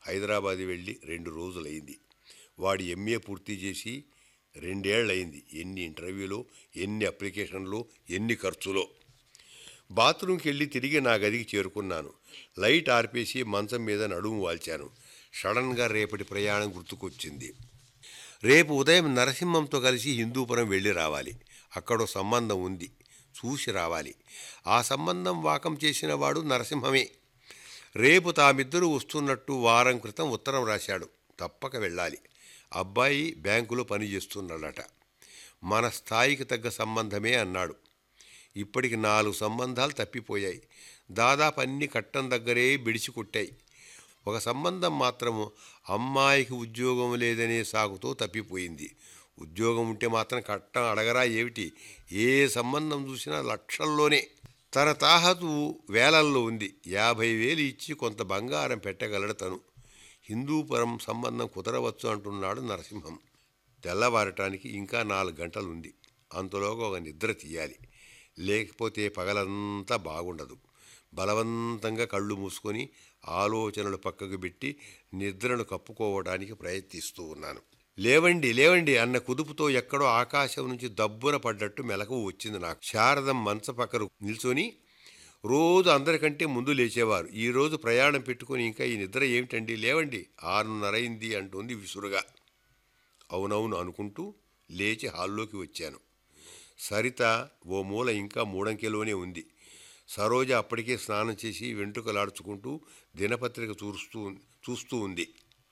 హైదరాబాద్ వెళ్ళి రెండు రోజులైంది వాడి ఎంఏ పూర్తి చేసి రెండేళ్లయింది ఎన్ని ఇంటర్వ్యూలో ఎన్ని అప్లికేషన్లు ఎన్ని ఖర్చులో బాత్రూంకి వెళ్ళి తిరిగి నా గదికి చేరుకున్నాను లైట్ ఆర్పేసి మంచం మీద నడుము వాల్చాను సడన్గా రేపటి ప్రయాణం గుర్తుకొచ్చింది రేపు ఉదయం నరసింహంతో కలిసి హిందూపురం వెళ్ళి రావాలి అక్కడో సంబంధం ఉంది చూసి రావాలి ఆ సంబంధం వాకం చేసిన వాడు నరసింహమే రేపు తామిద్దరూ వస్తున్నట్టు వారం క్రితం ఉత్తరం రాశాడు తప్పక వెళ్ళాలి అబ్బాయి బ్యాంకులో పనిచేస్తున్నాడట మన స్థాయికి తగ్గ సంబంధమే అన్నాడు ఇప్పటికి నాలుగు సంబంధాలు తప్పిపోయాయి దాదాపు అన్ని కట్టం దగ్గరే బిడిచి కొట్టాయి ఒక సంబంధం మాత్రము అమ్మాయికి ఉద్యోగం లేదనే సాగుతో తప్పిపోయింది ఉద్యోగం ఉంటే మాత్రం కట్టం అడగరా ఏమిటి ఏ సంబంధం చూసినా లక్షల్లోనే తన తాహతు వేలల్లో ఉంది యాభై వేలు ఇచ్చి కొంత బంగారం పెట్టగలడు తను హిందూపురం సంబంధం కుదరవచ్చు అంటున్నాడు నరసింహం తెల్లవారటానికి ఇంకా నాలుగు గంటలు ఉంది అంతలోగా ఒక నిద్ర తీయాలి లేకపోతే పగలంతా బాగుండదు బలవంతంగా కళ్ళు మూసుకొని ఆలోచనలు పక్కకు పెట్టి నిద్రను కప్పుకోవడానికి ప్రయత్నిస్తూ ఉన్నాను లేవండి లేవండి అన్న కుదుపుతో ఎక్కడో ఆకాశం నుంచి దబ్బున పడ్డట్టు మెలకువ వచ్చింది నాకు శారదం మంచ పక్కన నిల్చొని రోజు అందరికంటే ముందు లేచేవారు ఈ రోజు ప్రయాణం పెట్టుకొని ఇంకా ఈ నిద్ర ఏమిటండి లేవండి ఆరున్నర అయింది అంటుంది విసురుగా అవునవును అనుకుంటూ లేచి హాల్లోకి వచ్చాను సరిత ఓ మూల ఇంకా మూడంకెలోనే ఉంది సరోజ అప్పటికే స్నానం చేసి వెంట్రుకలాడ్చుకుంటూ దినపత్రిక చూస్తూ చూస్తూ ఉంది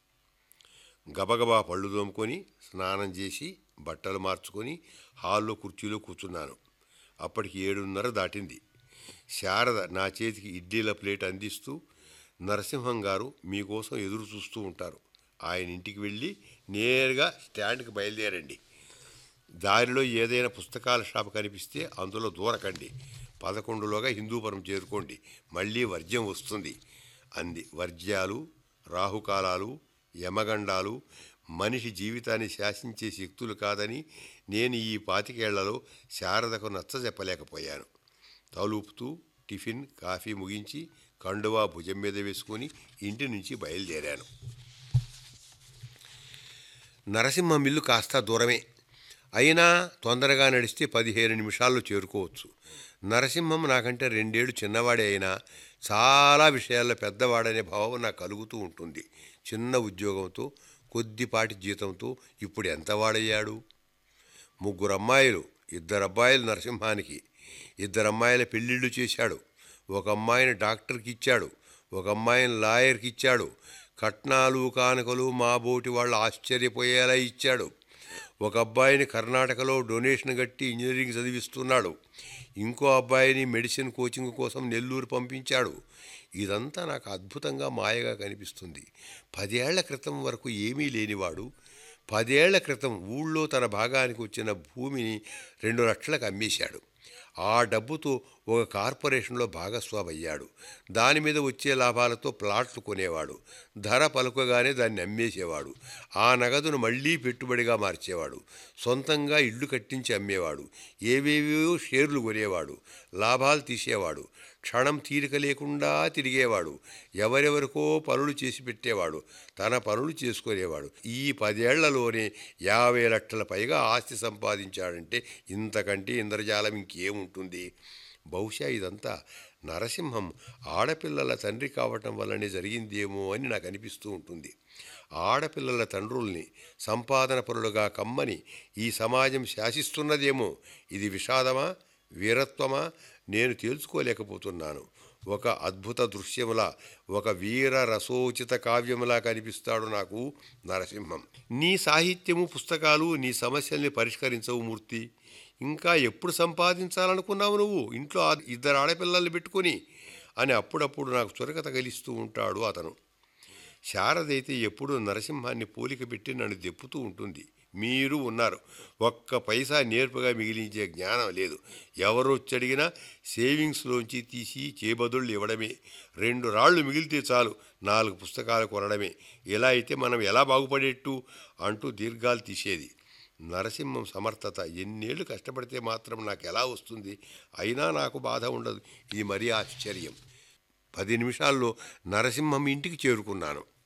గబగబా పళ్ళు తోముకొని స్నానం చేసి బట్టలు మార్చుకొని హాల్లో కుర్చీలో కూర్చున్నాను అప్పటికి ఏడున్నర దాటింది శారద నా చేతికి ఇడ్లీల ప్లేట్ అందిస్తూ నరసింహం గారు మీకోసం ఎదురు చూస్తూ ఉంటారు ఆయన ఇంటికి వెళ్ళి నేరుగా స్టాండ్కి బయలుదేరండి దారిలో ఏదైనా పుస్తకాల షాప్ కనిపిస్తే అందులో దూరకండి పదకొండులోగా హిందూపురం చేరుకోండి మళ్ళీ వర్జ్యం వస్తుంది అంది వర్జ్యాలు రాహుకాలాలు యమగండాలు మనిషి జీవితాన్ని శాసించే శక్తులు కాదని నేను ఈ పాతికేళ్లలో శారదకు నచ్చ చెప్పలేకపోయాను తలుపుతూ టిఫిన్ కాఫీ ముగించి కండువా భుజం మీద వేసుకొని ఇంటి నుంచి బయలుదేరాను నరసింహ మిల్లు కాస్త దూరమే అయినా తొందరగా నడిస్తే పదిహేను నిమిషాల్లో చేరుకోవచ్చు నరసింహం నాకంటే రెండేళ్లు చిన్నవాడే అయినా చాలా విషయాల్లో పెద్దవాడనే భావం నాకు కలుగుతూ ఉంటుంది చిన్న ఉద్యోగంతో కొద్దిపాటి జీతంతో ఇప్పుడు ఎంత వాడయ్యాడు ముగ్గురు అమ్మాయిలు ఇద్దరు అబ్బాయిలు నరసింహానికి ఇద్దరు అమ్మాయిల పెళ్ళిళ్ళు చేశాడు ఒక అమ్మాయిని డాక్టర్కి ఇచ్చాడు ఒక అమ్మాయిని లాయర్కి ఇచ్చాడు కట్నాలు కానుకలు మా బోటి వాళ్ళు ఆశ్చర్యపోయేలా ఇచ్చాడు ఒక అబ్బాయిని కర్ణాటకలో డొనేషన్ కట్టి ఇంజనీరింగ్ చదివిస్తున్నాడు ఇంకో అబ్బాయిని మెడిసిన్ కోచింగ్ కోసం నెల్లూరు పంపించాడు ఇదంతా నాకు అద్భుతంగా మాయగా కనిపిస్తుంది పదేళ్ల క్రితం వరకు ఏమీ లేనివాడు పదేళ్ల క్రితం ఊళ్ళో తన భాగానికి వచ్చిన భూమిని రెండు లక్షలకు అమ్మేశాడు ఆ డబ్బుతో ఒక కార్పొరేషన్లో భాగస్వామి అయ్యాడు దాని మీద వచ్చే లాభాలతో ప్లాట్లు కొనేవాడు ధర పలుకగానే దాన్ని అమ్మేసేవాడు ఆ నగదును మళ్ళీ పెట్టుబడిగా మార్చేవాడు సొంతంగా ఇల్లు కట్టించి అమ్మేవాడు ఏవేవో షేర్లు కొనేవాడు లాభాలు తీసేవాడు క్షణం తీరిక లేకుండా తిరిగేవాడు ఎవరెవరికో పనులు చేసి పెట్టేవాడు తన పనులు చేసుకునేవాడు ఈ పదేళ్లలోనే యాభై లక్షల పైగా ఆస్తి సంపాదించాడంటే ఇంతకంటే ఇంద్రజాలం ఇంకేముంటుంది బహుశా ఇదంతా నరసింహం ఆడపిల్లల తండ్రి కావటం వల్లనే జరిగిందేమో అని నాకు అనిపిస్తూ ఉంటుంది ఆడపిల్లల తండ్రుల్ని సంపాదన పరులుగా కమ్మని ఈ సమాజం శాసిస్తున్నదేమో ఇది విషాదమా వీరత్వమా నేను తేల్చుకోలేకపోతున్నాను ఒక అద్భుత దృశ్యములా ఒక వీర రసోచిత కావ్యములా కనిపిస్తాడు నాకు నరసింహం నీ సాహిత్యము పుస్తకాలు నీ సమస్యల్ని పరిష్కరించవు మూర్తి ఇంకా ఎప్పుడు సంపాదించాలనుకున్నావు నువ్వు ఇంట్లో ఆ ఇద్దరు ఆడపిల్లల్ని పెట్టుకొని అని అప్పుడప్పుడు నాకు చురక తగిలిస్తూ ఉంటాడు అతను శారదైతే ఎప్పుడూ నరసింహాన్ని పోలిక పెట్టి నన్ను దెప్పుతూ ఉంటుంది మీరు ఉన్నారు ఒక్క పైసా నేర్పుగా మిగిలించే జ్ఞానం లేదు ఎవరు వచ్చి అడిగినా సేవింగ్స్లోంచి తీసి చేబదుళ్ళు ఇవ్వడమే రెండు రాళ్ళు మిగిలితే చాలు నాలుగు పుస్తకాలు కొనడమే ఇలా అయితే మనం ఎలా బాగుపడేట్టు అంటూ దీర్ఘాలు తీసేది నరసింహం సమర్థత ఎన్నేళ్ళు కష్టపడితే మాత్రం నాకు ఎలా వస్తుంది అయినా నాకు బాధ ఉండదు ఇది మరీ ఆశ్చర్యం పది నిమిషాల్లో నరసింహం ఇంటికి చేరుకున్నాను